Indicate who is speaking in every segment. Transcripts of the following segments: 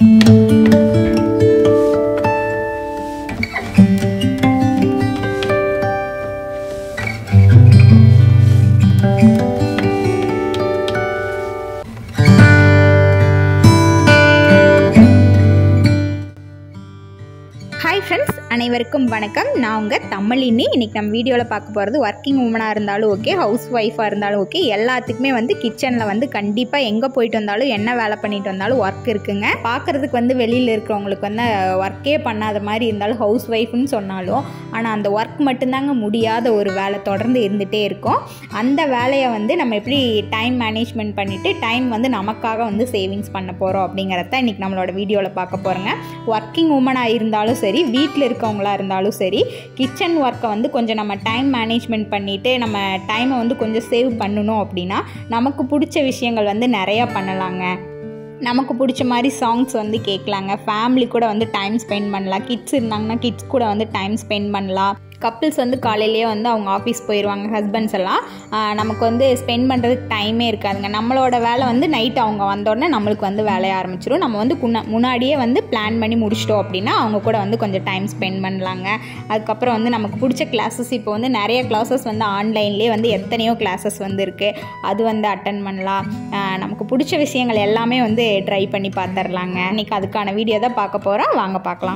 Speaker 1: hi friends அனைவருக்கும் வணக்கம் நான் உங்கள் தமிழினி இன்றைக்கி நம்ம வீடியோவில் பார்க்க போகிறது ஒர்க்கிங் உமனாக இருந்தாலும் ஓகே ஹவுஸ் ஒய்ஃபாக இருந்தாலும் ஓகே எல்லாத்துக்குமே வந்து கிச்சனில் வந்து கண்டிப்பாக எங்கே போயிட்டு வந்தாலும் என்ன வேலை பண்ணிட்டு வந்தாலும் ஒர்க் இருக்குங்க பார்க்குறதுக்கு வந்து வெளியில் இருக்கிறவங்களுக்கு வந்து ஒர்க்கே பண்ணாத மாதிரி இருந்தாலும் ஹவுஸ் ஒய்ஃப்னு சொன்னாலும் ஆனால் அந்த ஒர்க் மட்டும்தாங்க முடியாத ஒரு வேலை தொடர்ந்து இருந்துகிட்டே இருக்கும் அந்த வேலையை வந்து நம்ம எப்படி டைம் மேனேஜ்மெண்ட் பண்ணிவிட்டு டைம் வந்து நமக்காக வந்து சேவிங்ஸ் பண்ண போகிறோம் அப்படிங்கிறத இன்றைக்கி நம்மளோட வீடியோவில் பார்க்க போகிறோங்க ஒர்க்கிங் உமனாக இருந்தாலும் சரி வீட்டில் இருக்கவங்களா இருந்தாலும் சரி கிச்சன் ஒர்க்கை வந்து கொஞ்சம் நம்ம டைம் மேனேஜ்மெண்ட் பண்ணிவிட்டு நம்ம டைமை வந்து கொஞ்சம் சேவ் பண்ணணும் அப்படின்னா நமக்கு பிடிச்ச விஷயங்கள் வந்து நிறையா பண்ணலாங்க நமக்கு பிடிச்ச மாதிரி சாங்ஸ் வந்து கேட்கலாங்க ஃபேமிலி கூட வந்து டைம் ஸ்பெண்ட் பண்ணலாம் கிட்ஸ் இருந்தாங்கன்னா கிட்ஸ் கூட வந்து டைம் ஸ்பெண்ட் பண்ணலாம் கப்பிள்ஸ் வந்து காலையிலேயே வந்து அவங்க ஆஃபீஸ் போயிடுவாங்க ஹஸ்பண்ட்ஸ் எல்லாம் ஆஹ் நமக்கு வந்து ஸ்பெண்ட் பண்ணுறதுக்கு டைமே இருக்காதுங்க நம்மளோட வேலை வந்து நைட் அவங்க வந்தோடனே நம்மளுக்கு வந்து வேலைய ஆரம்பிச்சிடும் நம்ம வந்து குன்ன முன்னாடியே வந்து பிளான் பண்ணி முடிச்சிட்டோம் அப்படின்னா அவங்க கூட வந்து கொஞ்சம் டைம் ஸ்பெண்ட் பண்ணலாங்க அதுக்கப்புறம் வந்து நமக்கு பிடிச்ச கிளாஸஸ் இப்போ வந்து நிறைய கிளாஸஸ் வந்து ஆன்லைன்லேயே வந்து எத்தனையோ கிளாஸஸ் வந்து இருக்குது அது வந்து அட்டன் பண்ணலாம் ஆஹ் நமக்கு பிடிச்ச விஷயங்கள் எல்லாமே வந்து ட்ரை பண்ணி பார்த்துர்லாங்க இன்றைக்கி அதுக்கான வீடியோ தான் பார்க்க போகிறோம் வாங்க பார்க்கலாம்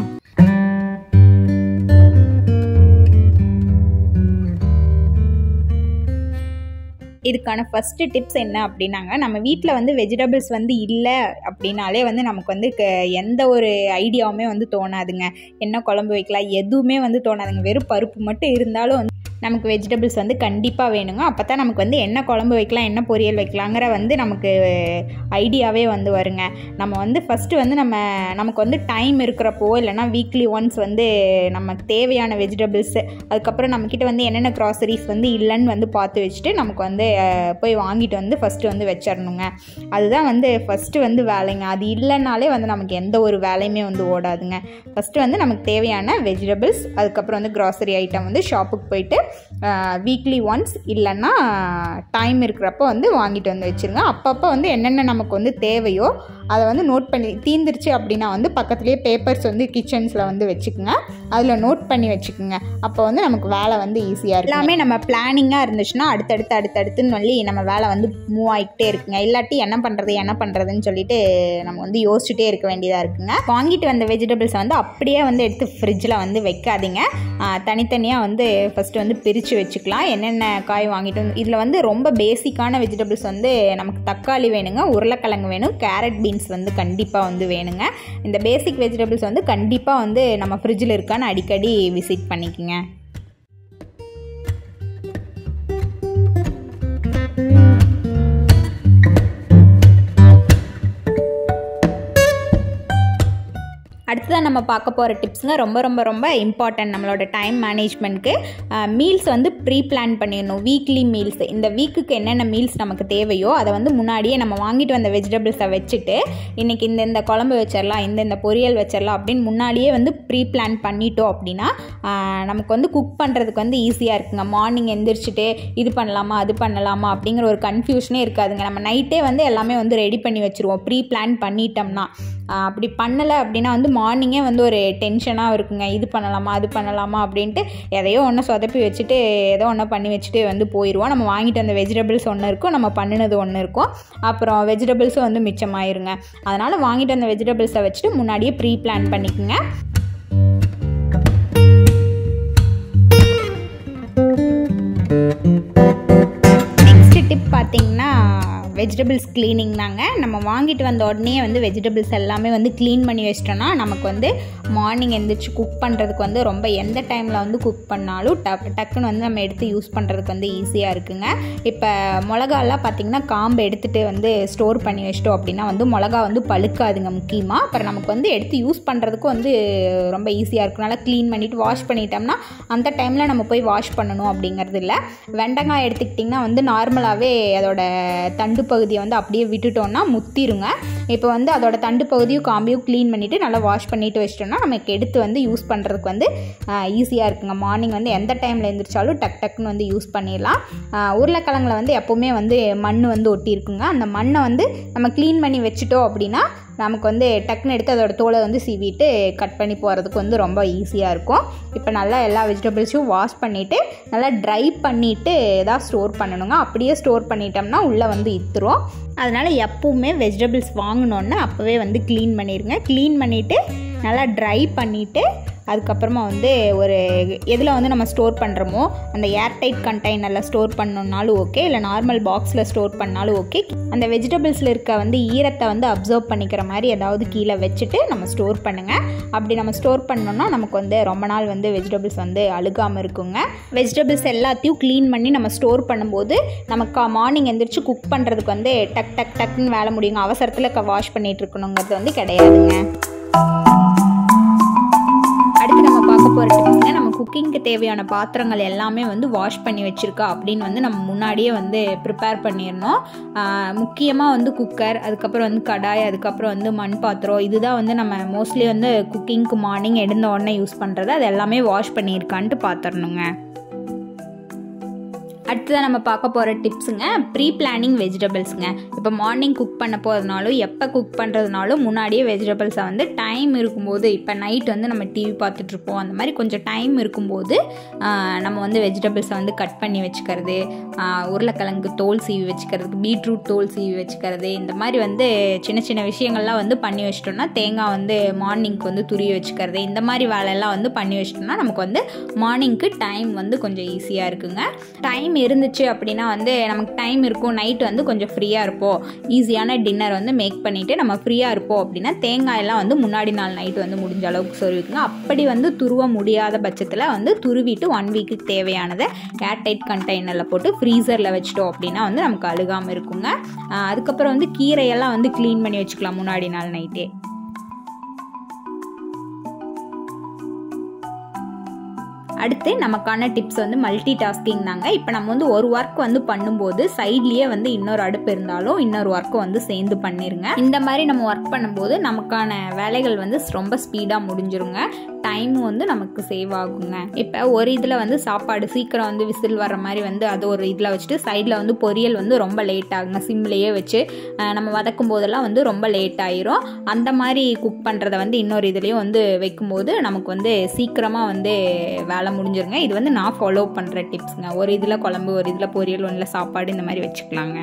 Speaker 1: இதுக்கான ஃபஸ்ட்டு டிப்ஸ் என்ன அப்படின்னாங்க நம்ம வீட்டில் வந்து வெஜிடபிள்ஸ் வந்து இல்லை அப்படின்னாலே வந்து நமக்கு வந்து க- எந்த ஒரு ஐடியாவுமே வந்து தோணாதுங்க என்ன குழம்பு வைக்கலாம் எதுவுமே வந்து தோணாதுங்க வெறும் பருப்பு மட்டும் இருந்தாலும் வந்து நமக்கு வெஜிடபிள்ஸ் வந்து கண்டிப்பாக வேணுங்க அப்போ தான் நமக்கு வந்து என்ன குழம்பு வைக்கலாம் என்ன பொரியல் வைக்கலாங்கிற வந்து நமக்கு ஐடியாவே வந்து வருங்க நம்ம வந்து ஃபஸ்ட்டு வந்து நம்ம நமக்கு வந்து டைம் இருக்கிறப்போ இல்லைனா வீக்லி ஒன்ஸ் வந்து நமக்கு தேவையான வெஜிடபிள்ஸு அதுக்கப்புறம் நம்மக்கிட்ட வந்து என்னென்ன க்ராசரிஸ் வந்து இல்லைன்னு வந்து பார்த்து வச்சுட்டு நமக்கு வந்து அஹ், போய் வாங்கிட்டு வந்து ஃபஸ்ட்டு வந்து வச்சிடணுங்க அதுதான் வந்து ஃபஸ்ட்டு வந்து வேலைங்க அது இல்லைனாலே வந்து நமக்கு எந்த ஒரு வேலையுமே வந்து ஓடாதுங்க ஃபஸ்ட்டு வந்து நமக்கு தேவையான வெஜிடபிள்ஸ் அதுக்கப்புறம் வந்து க்ராசரி ஐட்டம் வந்து ஷாப்புக்கு போயிட்டு வீக்லி ஒன்ஸ் இல்லைன்னா டைம் இருக்கிறப்போ வந்து வாங்கிட்டு வந்து வச்சுருங்க அப்பப்போ வந்து என்னென்ன நமக்கு வந்து தேவையோ அதை வந்து நோட் பண்ணி தீந்துருச்சு அப்படின்னா வந்து பக்கத்துலேயே பேப்பர்ஸ் வந்து கிச்சன்ஸில் வந்து வச்சுக்கோங்க அதில் நோட் பண்ணி வச்சுக்கோங்க அப்போ வந்து நமக்கு வேலை வந்து ஈஸியாக இருக்கும் எல்லாமே நம்ம பிளானிங்காக இருந்துச்சுன்னா அடுத்தடுத்து அடுத்தடுத்துன்னு சொல்லி நம்ம வேலை வந்து மூவ் ஆகிக்கிட்டே இருக்குங்க இல்லாட்டி என்ன பண்ணுறது என்ன பண்ணுறதுன்னு சொல்லிட்டு நம்ம வந்து யோசிச்சுட்டே இருக்க வேண்டியதாக இருக்குங்க வாங்கிட்டு வந்த வெஜிடபிள்ஸை வந்து அப்படியே வந்து எடுத்து ஃப்ரிட்ஜில் வந்து வைக்காதீங்க தனித்தனியாக வந்து ஃபஸ்ட்டு வந்து பிரித்து வச்சுக்கலாம் என்னென்ன காய் வாங்கிட்டு வந்து இதில் வந்து ரொம்ப பேசிக்கான வெஜிடபிள்ஸ் வந்து நமக்கு தக்காளி வேணுங்க உருளைக்கிழங்கு வேணும் கேரட் பீன்ஸ் வந்து கண்டிப்பாக வந்து வேணுங்க இந்த பேசிக் வெஜிடபிள்ஸ் வந்து கண்டிப்பாக வந்து நம்ம ஃப்ரிட்ஜில் இருக்கான்னு அடிக்கடி விசிட் பண்ணிக்கோங்க அடுத்ததான் நம்ம பார்க்க போகிற டிப்ஸுங்க ரொம்ப ரொம்ப ரொம்ப இம்பார்ட்டன்ட் நம்மளோட டைம் மேனேஜ்மெண்ட்க்கு மீல்ஸ் வந்து ப்ரீ பிளான் பண்ணிடணும் வீக்லி மீல்ஸ் இந்த வீக்குக்கு என்னென்ன மீல்ஸ் நமக்கு தேவையோ அதை வந்து முன்னாடியே நம்ம வாங்கிட்டு வந்த வெஜிடபிள்ஸை வச்சுட்டு இன்றைக்கி இந்த இந்த குழம்பு வச்சிடலாம் இந்த இந்த பொரியல் வச்சிடலாம் அப்படின்னு முன்னாடியே வந்து ப்ரீ பிளான் பண்ணிட்டோம் அப்படின்னா ஆஹ், நமக்கு வந்து குக் பண்ணுறதுக்கு வந்து ஈஸியாக இருக்குங்க மார்னிங் எந்திரிச்சிட்டு இது பண்ணலாமா அது பண்ணலாமா அப்படிங்கிற ஒரு கன்ஃபியூஷனே இருக்காதுங்க நம்ம நைட்டே வந்து எல்லாமே வந்து ரெடி பண்ணி வச்சுருவோம் ப்ரீ பிளான் பண்ணிட்டோம்னா ஆஹ் அப்படி பண்ணலை அப்படின்னா வந்து மார்னிங்கே வந்து ஒரு டென்ஷனாக இருக்குங்க இது பண்ணலாமா அது பண்ணலாமா அப்படின்ட்டு எதையோ ஒன்று சொதப்பி வச்சுட்டு ஏதோ ஒன்று பண்ணி வச்சுட்டு வந்து போயிடுவோம் நம்ம வாங்கிட்டு வந்த வெஜிடபிள்ஸ் ஒன்று இருக்கும் நம்ம பண்ணினது ஒன்று இருக்கும் அப்புறம் வெஜிடபிள்ஸும் வந்து மிச்சமாயிருங்க அதனால் வாங்கிட்டு வந்த வெஜிடபிள்ஸை வச்சுட்டு முன்னாடியே ப்ரீ பிளான் பண்ணிக்கோங்க நெக்ஸ்ட் டிப் பார்த்தீங்கன்னா வெஜிடபிள்ஸ் க்ளீனிங் தாங்க நம்ம வாங்கிட்டு வந்த உடனே வந்து வெஜிடபிள்ஸ் எல்லாமே வந்து க்ளீன் பண்ணி வச்சிட்டோம்னா நமக்கு வந்து மார்னிங் எந்திரிச்சு குக் பண்ணுறதுக்கு வந்து ரொம்ப எந்த டைமில் வந்து குக் பண்ணாலும் டக் டக்குன்னு வந்து நம்ம எடுத்து யூஸ் பண்ணுறதுக்கு வந்து ஈஸியாக இருக்குங்க இப்போ மிளகாலாம் பார்த்திங்கன்னா காம்பு எடுத்துகிட்டு வந்து ஸ்டோர் பண்ணி வச்சிட்டோம் அப்படின்னா வந்து மிளகா வந்து பழுக்காதுங்க முக்கியமாக அப்புறம் நமக்கு வந்து எடுத்து யூஸ் பண்ணுறதுக்கும் வந்து ரொம்ப ஈஸியாக இருக்கும் நல்லா க்ளீன் பண்ணிவிட்டு வாஷ் பண்ணிட்டோம்னா அந்த டைமில் நம்ம போய் வாஷ் பண்ணணும் அப்படிங்கிறது இல்லை வெண்டைக்காய் எடுத்துக்கிட்டிங்கன்னா வந்து நார்மலாகவே அதோட தண்டு பகுதியை வந்து அப்படியே விட்டுட்டோம்னா முத்திருங்க இப்போ வந்து அதோட தண்டு பகுதியும் காம்பையும் க்ளீன் பண்ணிவிட்டு நல்லா வாஷ் பண்ணிட்டு வச்சிட்டோம்னா நமக்கு எடுத்து வந்து யூஸ் பண்ணுறதுக்கு வந்து ஈஸியாக இருக்குங்க மார்னிங் வந்து எந்த டைமில் எழுந்திரிச்சாலும் டக் டக்குன்னு வந்து யூஸ் பண்ணிடலாம் ஆஹ் உருளைக்கிழங்குல வந்து எப்போவுமே வந்து மண் வந்து ஒட்டி இருக்குங்க அந்த மண்ணை வந்து நம்ம க்ளீன் பண்ணி வச்சுட்டோம் அப்படின்னா நமக்கு வந்து டக்குன்னு எடுத்து அதோட தோலை வந்து சீவிட்டு கட் பண்ணி போகிறதுக்கு வந்து ரொம்ப ஈஸியாக இருக்கும் இப்போ நல்லா எல்லா வெஜிடபிள்ஸையும் வாஷ் பண்ணிவிட்டு நல்லா ட்ரை பண்ணிவிட்டு தான் ஸ்டோர் பண்ணணுங்க அப்படியே ஸ்டோர் பண்ணிட்டோம்னா உள்ளே வந்து இத்துரும் அதனால் எப்பவுமே வெஜிடபிள்ஸ் வாங்கினோன்னே அப்போவே வந்து க்ளீன் பண்ணிடுங்க க்ளீன் பண்ணிவிட்டு நல்லா ட்ரை பண்ணிவிட்டு அதுக்கப்புறமா வந்து ஒரு எதில் வந்து நம்ம ஸ்டோர் பண்ணுறோமோ அந்த ஏர்டைட் கண்டெய்னரில் ஸ்டோர் பண்ணோன்னாலும் ஓகே இல்லை நார்மல் பாக்ஸில் ஸ்டோர் பண்ணாலும் ஓகே அந்த வெஜிடபிள்ஸில் இருக்க வந்து ஈரத்தை வந்து அப்சர்வ் பண்ணிக்கிற மாதிரி ஏதாவது கீழே வச்சுட்டு நம்ம ஸ்டோர் பண்ணுங்கள் அப்படி நம்ம ஸ்டோர் பண்ணோன்னா நமக்கு வந்து ரொம்ப நாள் வந்து வெஜிடபிள்ஸ் வந்து அழுகாமல் இருக்குங்க வெஜிடபிள்ஸ் எல்லாத்தையும் க்ளீன் பண்ணி நம்ம ஸ்டோர் பண்ணும்போது நமக்கு மார்னிங் எந்திரிச்சு குக் பண்ணுறதுக்கு வந்து டக் டக் டக்குன்னு வேலை முடியுங்க அவசரத்தில் வாஷ் பண்ணிகிட்டு இருக்கணுங்கிறது வந்து கிடையாதுங்க அடுத்து நம்ம பார்க்க போகிற டிப்ஸுங்க நம்ம குக்கிங்க்கு தேவையான பாத்திரங்கள் எல்லாமே வந்து வாஷ் பண்ணி வச்சுருக்கா அப்படின்னு வந்து நம்ம முன்னாடியே வந்து ப்ரிப்பேர் பண்ணிடணும் முக்கியமாக வந்து குக்கர் அதுக்கப்புறம் வந்து கடாய் அதுக்கப்புறம் வந்து மண் பாத்திரம் இதுதான் வந்து நம்ம மோஸ்ட்லி வந்து குக்கிங்க்கு மார்னிங் எழுந்த உடனே யூஸ் பண்ணுறது அது எல்லாமே வாஷ் பண்ணியிருக்கான்ட்டு பார்த்துடணுங்க அடுத்ததாக நம்ம பார்க்க போகிற டிப்ஸுங்க ப்ரீ பிளானிங் வெஜிடபிள்ஸுங்க இப்போ மார்னிங் குக் பண்ண போகிறதுனாலும் எப்போ குக் பண்ணுறதுனாலும் முன்னாடியே வெஜிடபிள்ஸை வந்து டைம் இருக்கும்போது இப்போ நைட் வந்து நம்ம டிவி பார்த்துட்ருப்போம் அந்த மாதிரி கொஞ்சம் டைம் இருக்கும்போது நம்ம வந்து வெஜிடபிள்ஸை வந்து கட் பண்ணி வச்சுக்கிறது உருளைக்கிழங்கு தோல் சீவி வச்சுக்கிறதுக்கு பீட்ரூட் தோல் சீவி வச்சுக்கிறது இந்த மாதிரி வந்து சின்ன சின்ன விஷயங்கள்லாம் வந்து பண்ணி வச்சிட்டோம்னா தேங்காய் வந்து மார்னிங்க்கு வந்து துரிய வச்சுக்கிறது இந்த மாதிரி வேலையெல்லாம் வந்து பண்ணி வச்சிட்டோம்னா நமக்கு வந்து மார்னிங்க்கு டைம் வந்து கொஞ்சம் ஈஸியாக இருக்குங்க டைம் இருந்துச்சு அப்படின்னா வந்து நமக்கு டைம் இருக்கும் நைட் வந்து கொஞ்சம் ஃப்ரீயாக இருப்போம் ஈஸியான டின்னர் வந்து மேக் பண்ணிவிட்டு நம்ம ஃப்ரீயாக இருப்போம் அப்படின்னா தேங்காயெல்லாம் வந்து முன்னாடி நாள் நைட் வந்து முடிஞ்ச அளவுக்கு சொருவிக்குங்க அப்படி வந்து துருவ முடியாத பட்சத்தில் வந்து துருவிட்டு ஒன் வீக்குக்கு தேவையானதை ஏர்டைட் கண்டெய்னரில் போட்டு ஃப்ரீசரில் வச்சிட்டோம் அப்படின்னா வந்து நமக்கு அழுகாமல் இருக்குங்க அதுக்கப்புறம் வந்து கீரையெல்லாம் வந்து க்ளீன் பண்ணி வச்சுக்கலாம் முன்னாடி நாள் நைட்டே அடுத்து நமக்கான டிப்ஸ் வந்து மல்டி டாஸ்கிங் தாங்க இப்போ நம்ம வந்து ஒரு ஒர்க் வந்து பண்ணும்போது சைட்லேயே வந்து இன்னொரு அடுப்பு இருந்தாலும் இன்னொரு ஒர்க்கை வந்து சேர்ந்து பண்ணிருங்க இந்த மாதிரி நம்ம ஒர்க் பண்ணும்போது நமக்கான வேலைகள் வந்து ரொம்ப ஸ்பீடாக முடிஞ்சிருங்க டைமும் வந்து நமக்கு சேவ் ஆகுங்க இப்போ ஒரு இதில் வந்து சாப்பாடு சீக்கிரம் வந்து விசில் வர மாதிரி வந்து அது ஒரு இதில் வச்சுட்டு சைடில் வந்து பொரியல் வந்து ரொம்ப லேட் ஆகுங்க சிம்லேயே வச்சு நம்ம வதக்கும் போதெல்லாம் வந்து ரொம்ப லேட் ஆயிரும் அந்த மாதிரி குக் பண்ணுறத வந்து இன்னொரு இதுலேயும் வந்து வைக்கும்போது நமக்கு வந்து சீக்கிரமாக வந்து வேலை முடிஞ்சிருங்க இது வந்து நான் ஃபாலோ பண்ணுற டிப்ஸுங்க ஒரு இதில் குழம்பு ஒரு இதில் பொரியல் ஒன்றில் சாப்பாடு இந்த மாதிரி வச்சுக்கலாங்க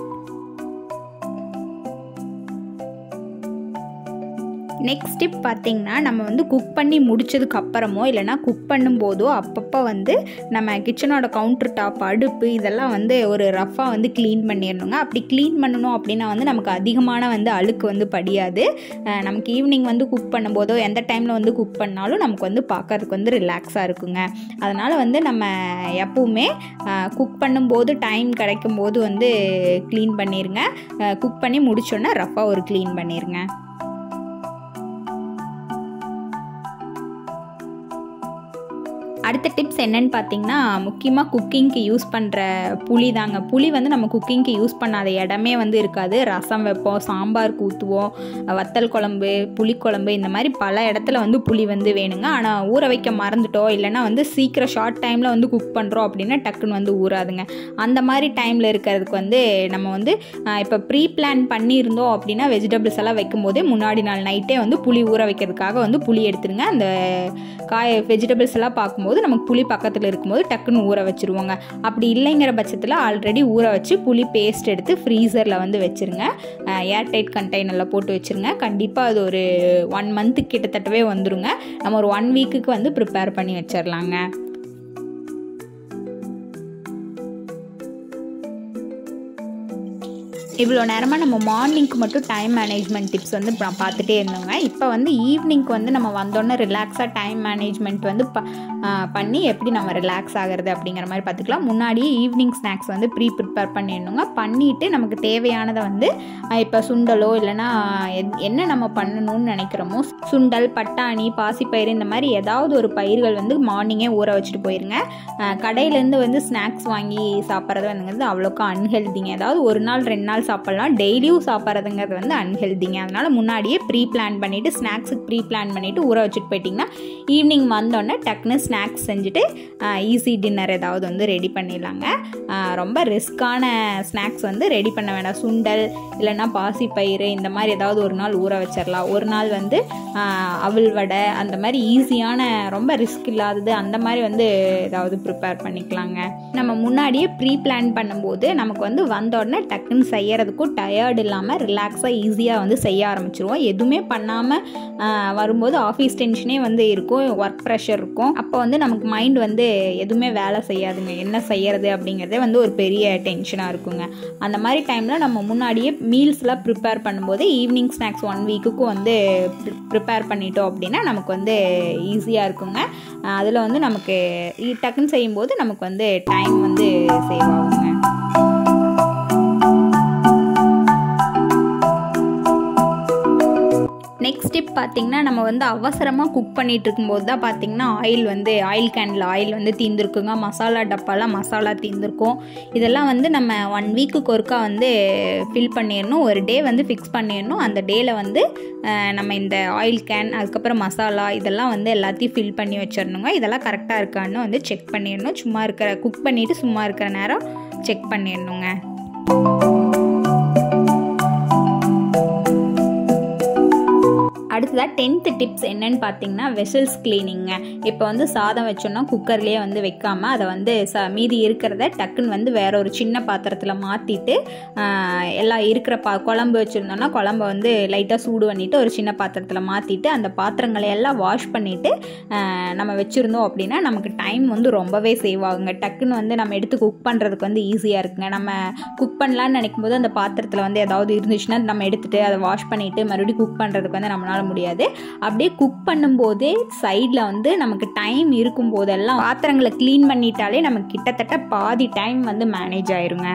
Speaker 1: நெக்ஸ்ட் டிப் பார்த்திங்கன்னா நம்ம வந்து குக் பண்ணி முடிச்சதுக்கு அப்புறமோ இல்லைனா குக் பண்ணும்போதோ அப்பப்போ வந்து நம்ம கிச்சனோட கவுண்டர் டாப் அடுப்பு இதெல்லாம் வந்து ஒரு ரஃப்பாக வந்து க்ளீன் பண்ணிடணுங்க அப்படி க்ளீன் பண்ணணும் அப்படின்னா வந்து நமக்கு அதிகமான வந்து அழுக்கு வந்து படியாது நமக்கு ஈவினிங் வந்து குக் பண்ணும்போதோ எந்த டைமில் வந்து குக் பண்ணாலும் நமக்கு வந்து பார்க்கறதுக்கு வந்து ரிலாக்ஸாக இருக்குங்க அதனால் வந்து நம்ம எப்பவுமே குக் பண்ணும்போது டைம் கிடைக்கும் போது வந்து க்ளீன் பண்ணிடுங்க குக் பண்ணி முடிச்சோன்னே ரஃப்பாக ஒரு க்ளீன் பண்ணிடுங்க அடுத்த டிப்ஸ் என்னன்னு பார்த்தீங்கன்னா முக்கியமாக குக்கிங்க்கு யூஸ் பண்ணுற புளி தாங்க புளி வந்து நம்ம குக்கிங்க்கு யூஸ் பண்ணாத இடமே வந்து இருக்காது ரசம் வைப்போம் சாம்பார் ஊற்றுவோம் வத்தல் குழம்பு புளிக்குழம்பு இந்த மாதிரி பல இடத்துல வந்து புளி வந்து வேணுங்க ஆனால் ஊற வைக்க மறந்துட்டோம் இல்லைனா வந்து சீக்கிரம் ஷார்ட் டைமில் வந்து குக் பண்ணுறோம் அப்படின்னா டக்குன்னு வந்து ஊறாதுங்க அந்த மாதிரி டைமில் இருக்கிறதுக்கு வந்து நம்ம வந்து இப்போ ப்ரீ பிளான் பண்ணியிருந்தோம் அப்படின்னா வெஜிடபிள்ஸ் எல்லாம் வைக்கும் போதே முன்னாடி நாள் நைட்டே வந்து புளி ஊற வைக்கிறதுக்காக வந்து புளி எடுத்துருங்க அந்த காய வெஜிடபிள்ஸ் எல்லாம் பார்க்கும்போது போது நமக்கு புளி பக்கத்தில் இருக்கும்போது டக்குன்னு ஊற வச்சுருவோங்க அப்படி இல்லைங்கிற பட்சத்தில் ஆல்ரெடி ஊற வச்சு புளி பேஸ்ட் எடுத்து ஃப்ரீசரில் வந்து வச்சுருங்க ஏர்டைட் கண்டெய்னரில் போட்டு வச்சுருங்க கண்டிப்பாக அது ஒரு ஒன் மந்த்து கிட்டத்தட்டவே வந்துருங்க நம்ம ஒரு ஒன் வீக்குக்கு வந்து ப்ரிப்பேர் பண்ணி வச்சிடலாங்க இவ்வளோ நேரமாக நம்ம மார்னிங்க்கு மட்டும் டைம் மேனேஜ்மெண்ட் டிப்ஸ் வந்து நான் பார்த்துட்டே இருந்தோங்க இப்போ வந்து ஈவினிங்க்கு வந்து நம்ம வந்தோடனே ரிலாக்ஸாக டைம் மேனேஜ்மெண்ட் வந்து ப பண்ணி எப்படி நம்ம ரிலாக்ஸ் ஆகிறது அப்படிங்கிற மாதிரி பார்த்துக்கலாம் முன்னாடியே ஈவினிங் ஸ்நாக்ஸ் வந்து ப்ரீ ப்ரிப்பேர் பண்ணிடணுங்க பண்ணிவிட்டு நமக்கு தேவையானதை வந்து இப்போ சுண்டலோ இல்லைனா என்ன நம்ம பண்ணணும்னு நினைக்கிறோமோ சுண்டல் பட்டாணி பாசிப்பயிறு இந்த மாதிரி ஏதாவது ஒரு பயிர்கள் வந்து மார்னிங்கே ஊற வச்சுட்டு போயிருங்க கடையிலேருந்து வந்து ஸ்நாக்ஸ் வாங்கி சாப்பிட்றது வந்துங்கிறது அவ்வளோக்கா அன்ஹெல்திங்க ஏதாவது ஒரு நாள் ரெண்டு நாள் நாள் சாப்பிட்லாம் டெய்லியும் சாப்பிட்றதுங்கிறது வந்து அன்ஹெல்திங்க அதனால் முன்னாடியே ப்ரீ பிளான் பண்ணிவிட்டு ஸ்நாக்ஸுக்கு ப்ரீ பிளான் பண்ணிவிட்டு ஊற வச்சுட்டு போயிட்டிங்கன்னா ஈவினிங் வந்தோடனே டக்குன்னு ஸ்நாக்ஸ் செஞ்சுட்டு ஈஸி டின்னர் ஏதாவது வந்து ரெடி பண்ணிடலாங்க ரொம்ப ரிஸ்க்கான ஸ்நாக்ஸ் வந்து ரெடி பண்ண வேண்டாம் சுண்டல் இல்லைன்னா பாசிப்பயிறு இந்த மாதிரி ஏதாவது ஒரு நாள் ஊற வச்சிடலாம் ஒரு நாள் வந்து அவல் வடை அந்த மாதிரி ஈஸியான ரொம்ப ரிஸ்க் இல்லாதது அந்த மாதிரி வந்து ஏதாவது ப்ரிப்பேர் பண்ணிக்கலாங்க நம்ம முன்னாடியே ப்ரீ பிளான் பண்ணும்போது நமக்கு வந்து வந்த உடனே டக்குன்னு செய்யறதுக்கும் டயர்டு இல்லாமல் ரிலாக்ஸாக ஈஸியாக வந்து செய்ய ஆரம்பிச்சிருவோம் எதுவுமே பண்ணாமல் வரும்போது ஆஃபீஸ் டென்ஷனே வந்து இருக்கும் ஒர்க் ப்ரெஷர் இருக்கும் அப்போ வந்து நமக்கு மைண்ட் வந்து எதுவுமே வேலை செய்யாதுங்க என்ன செய்யறது அப்படிங்கிறதே வந்து ஒரு பெரிய டென்ஷனாக இருக்குங்க அந்த மாதிரி டைமில் நம்ம முன்னாடியே மீல்ஸ்லாம் ப்ரிப்பேர் பண்ணும்போது ஈவினிங் ஸ்நாக்ஸ் ஒன் வீக்குக்கும் வந்து ப்ரிப்பேர் பண்ணிட்டோம் அப்படின்னா நமக்கு வந்து ஈஸியாக இருக்குங்க அதில் வந்து நமக்கு டக்குன்னு செய்யும்போது நமக்கு வந்து டைம் வந்து சேவ் ஆகுங்க நெக்ஸ்ட் டிப் பார்த்திங்கன்னா நம்ம வந்து அவசரமாக குக் பண்ணிகிட்டு இருக்கும்போது தான் பார்த்திங்கன்னா ஆயில் வந்து ஆயில் கேனில் ஆயில் வந்து தீர்ந்துருக்குங்க மசாலா டப்பாலாம் மசாலா தீர்ந்துருக்கும் இதெல்லாம் வந்து நம்ம ஒன் வீக்குக்கு ஒருக்கா வந்து ஃபில் பண்ணிடணும் ஒரு டே வந்து ஃபிக்ஸ் பண்ணிடணும் அந்த டேயில் வந்து நம்ம இந்த ஆயில் கேன் அதுக்கப்புறம் மசாலா இதெல்லாம் வந்து எல்லாத்தையும் ஃபில் பண்ணி வச்சிடணுங்க இதெல்லாம் கரெக்டாக இருக்கான்னு வந்து செக் பண்ணிடணும் சும்மா இருக்கிற குக் பண்ணிவிட்டு சும்மா இருக்கிற நேரம் செக் பண்ணிடணுங்க அடுத்ததாக டென்த்து டிப்ஸ் என்னன்னு பார்த்தீங்கன்னா வெசல்ஸ் கிளீனிங்க இப்போ வந்து சாதம் வச்சோன்னா குக்கர்லேயே வந்து வைக்காமல் அதை வந்து ச மீதி இருக்கிறத டக்குன்னு வந்து வேற ஒரு சின்ன பாத்திரத்தில் மாற்றிட்டு எல்லாம் இருக்கிற பா குழம்பு வச்சுருந்தோன்னா குழம்ப வந்து லைட்டாக சூடு பண்ணிவிட்டு ஒரு சின்ன பாத்திரத்தில் மாற்றிட்டு அந்த பாத்திரங்களை எல்லாம் வாஷ் பண்ணிவிட்டு நம்ம வச்சுருந்தோம் அப்படின்னா நமக்கு டைம் வந்து ரொம்பவே சேவ் ஆகுங்க டக்குன்னு வந்து நம்ம எடுத்து குக் பண்ணுறதுக்கு வந்து ஈஸியாக இருக்குங்க நம்ம குக் பண்ணலான்னு நினைக்கும் போது அந்த பாத்திரத்தில் வந்து ஏதாவது இருந்துச்சுன்னா நம்ம எடுத்துகிட்டு அதை வாஷ் பண்ணிவிட்டு மறுபடியும் குக் பண்ணுறதுக்கு வந்து நம்மளால் முடியாது அப்படியே குக் பண்ணும்போதே சைடில் வந்து நமக்கு டைம் இருக்கும் போதெல்லாம் பாத்திரங்களை க்ளீன் பண்ணிட்டாலே நமக்கு கிட்டத்தட்ட பாதி டைம் வந்து மேனேஜ் ஆயிருங்க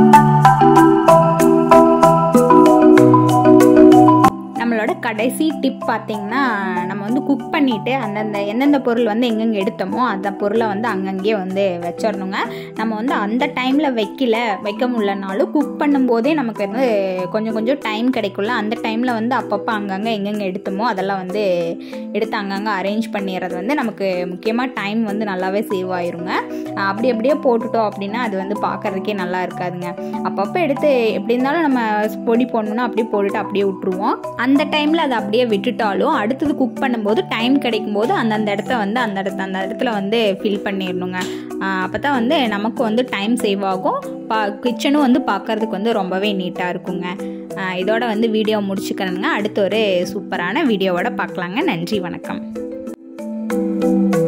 Speaker 1: நம்மளோட கடைசி டிப் பார்த்திங்கன்னா நம்ம வந்து குக் பண்ணிவிட்டு அந்தந்த எந்தெந்த பொருள் வந்து எங்கெங்கே எடுத்தோமோ அந்த பொருளை வந்து அங்கங்கேயே வந்து வச்சிடணுங்க நம்ம வந்து அந்த டைமில் வைக்கல வைக்க முடியலனாலும் குக் பண்ணும்போதே நமக்கு வந்து கொஞ்சம் கொஞ்சம் டைம் கிடைக்கும்ல அந்த டைமில் வந்து அப்பப்போ அங்கங்கே எங்கெங்கே எடுத்தோமோ அதெல்லாம் வந்து எடுத்து அங்கங்கே அரேஞ்ச் பண்ணிடுறது வந்து நமக்கு முக்கியமாக டைம் வந்து நல்லாவே சேவ் ஆயிருங்க அப்படி அப்படியே போட்டுட்டோம் அப்படின்னா அது வந்து பார்க்குறதுக்கே நல்லா இருக்காதுங்க அப்பப்போ எடுத்து எப்படி இருந்தாலும் நம்ம பொடி போடணுன்னா அப்படியே போட்டுட்டு அப்படியே விட்டுருவோம் அந்த டைமில் அதை அப்படியே விட்டுட்டாலும் அடுத்தது குக் பண்ணும்போது டைம் கிடைக்கும் போது அந்தந்த இடத்த வந்து அந்த இடத்த அந்த இடத்துல வந்து ஃபில் பண்ணிடணுங்க அப்போ தான் வந்து நமக்கு வந்து டைம் சேவ் ஆகும் பா கிச்சனும் வந்து பார்க்குறதுக்கு வந்து ரொம்பவே நீட்டாக இருக்குங்க இதோட வந்து வீடியோ முடிச்சுக்கிறேனுங்க அடுத்த ஒரு சூப்பரான வீடியோவோட பார்க்கலாங்க நன்றி வணக்கம்